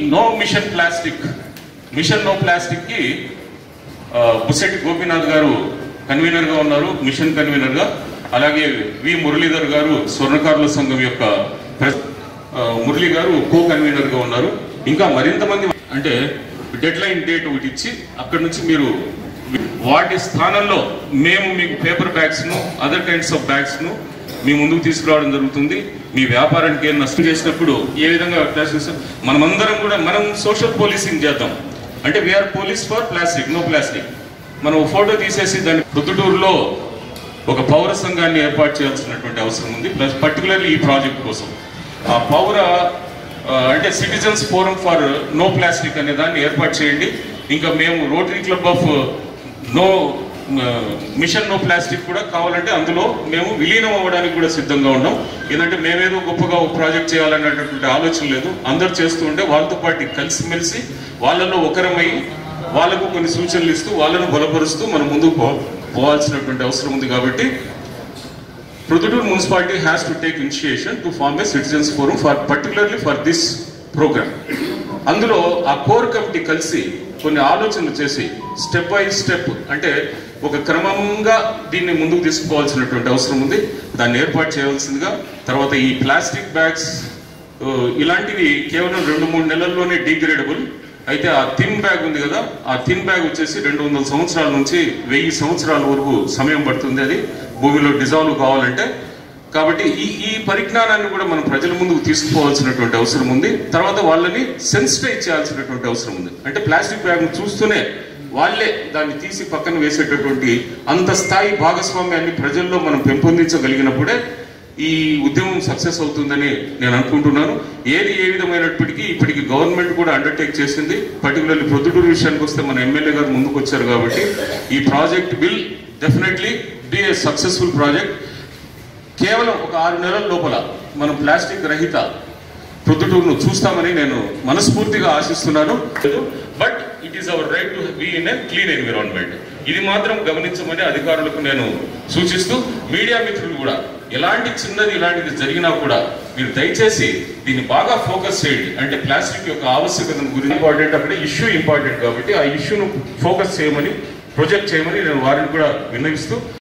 no mission plastic mission no plastic కి ఆ, బుసెట్టి గోపీనాథ్ గారు కన్వీనర్ గా ఉన్నారు మిషన్ కన్వీనర్ గా అలాగే వి మురళీధర్ గారు స్వర్ణకారుల సంఘం యొక్క ప్రెస్- ఆ, మురళి గారు కో కన్వీనర్ గా ఉన్నారు ఇంకా మరింత మంది అంటే డెడ్ లైన్ డేట్ ఒకటి ఇచ్చి అక్కడ నుంచి మీరు వాటి స్థానంలో మేము మీకు పేపర్ బ్యాగ్స్ ను అదర్ కైండ్స్ ఆఫ్ బ్యాగ్స్ ను మీ ముందుకు తీసుకురావడం జరుగుతుంది మీ వ్యాపారానికి ఏం నష్టం చేసినప్పుడు ఏ విధంగా ప్లాస్టిక్ మనమందరం కూడా మనం సోషల్ పోలీసింగ్ చేద్దాం అంటే we are police for plastic no plastic మనం ఫోటో తీసేసి దాన్ని ప్రొద్దుటూరులో ఒక పౌర సంఘాన్ని ఏర్పాటు చేయాల్సినటువంటి అవసరం ఉంది ప్లస్ పర్టికులర్లీ ఈ ప్రాజెక్ట్ కోసం ఆ పౌర ఆ, అంటే citizens forum for no plastic అనే దాన్ని ఏర్పాటు చేయండి ఇంకా మేము rotary club of no mission no plastic కూడా కావాలంటే అందులో మేము విలీనం అవ్వడానికి కూడా సిద్ధంగా ఉన్నాం ఎందుకంటే మేమేదో గొప్పగా ఒక ప్రాజెక్ట్ చేయాలనేటటువంటి ఆలోచన లేదు అందరు చేస్తూ ఉంటే వాళ్ళతో పాటు కలిసిమెలిసి వాళ్ళలో ఒకరమై వాళ్ళకు కొన్ని సూచనలు ఇస్తూ వాళ్ళను బలపరుస్తూ మనం ముందుకు పో- పోవాల్సినటువంటి అవసరం ఉంది కాబట్టి Proddatur municipality has to take initiation to form a citizens forum for particularly for this program అందులో ఆ కోర్ కమిటీ కలిసి కొన్ని ఆలోచనలు చేసి స్టెప్ బై స్టెప్ అంటే ఒక క్రమంగా దీన్ని ముందుకు తీసుకుపోవాల్సినటువంటి అవసరం ఉంది దాన్ని ఏర్పాటు చేయవలసిందిగా తర్వాత ఈ ప్లాస్టిక్ బ్యాగ్స్ ఆ, ఇలాంటివి కేవలం రెండు మూడు నెలల్లోనే డిగ్రేడబుల్ అయితే ఆ థిన్ బ్యాగ్ ఉంది కదా ఆ థిన్ బ్యాగ్ వచ్చేసి రెండు వందల సంవత్సరాల నుంచి వెయ్యి సంవత్సరాల వరకు సమయం పడుతుంది అది భూమిలో డిజాల్వ్ కావాలంటే కాబట్టి ఈ ఈ పరిజ్ఞానాన్ని కూడా మనం ప్రజల ముందుకు తీసుకుపోవాల్సినటువంటి అవసరం ఉంది తర్వాత వాళ్ళని సెన్సిటైజ్ చేయాల్సినటువంటి అవసరం ఉంది అంటే ప్లాస్టిక్ బ్యాగ్ చూస్తూనే వాళ్ళే దాన్ని తీసి పక్కన వేసేటటువంటి అంత స్థాయి భాగస్వామ్యాన్ని ప్రజల్లో మనం పెంపొందించగలిగినప్పుడే ఈ ఉద్యమం సక్సెస్ అవుతుందని నేను అనుకుంటున్నాను ఏది ఏ విధమైనప్పటికీ ఇప్పటికి గవర్నమెంట్ కూడా అండర్టేక్ చేసింది పర్టికులర్లీ ప్రొద్దుటూరు విషయానికి వస్తే మన ఎమ్మెల్యే గారు ముందుకు వచ్చారు కాబట్టి ఈ project will definitely be a successful project కేవలం ఒక ఆరు నెలల లోపల మనం ప్లాస్టిక్ రహిత ప్రొద్దుటూరును చూస్తామని నేను మనస్ఫూర్తిగా ఆశిస్తున్నాను but it is our right to be in a clean environment ఇది మాత్రం గమనించమని అధికారులకు నేను సూచిస్తూ మీడియా మిత్రులు కూడా ఎలాంటి చిన్నది ఇలాంటిది జరిగినా కూడా మీరు దయచేసి దీన్ని బాగా ఫోకస్ చేయండి అంటే ప్లాస్టిక్ యొక్క ఆవశ్యకతను గురించి ఇంపార్టెంట్ అక్కడ ఇష్యూ ఇంపార్టెంట్ కాబట్టి ఆ ఇష్యూను ఫోకస్ చేయమని ప్రొజెక్ట్ చేయమని నేను వారిని కూడా విన్నవిస్తూ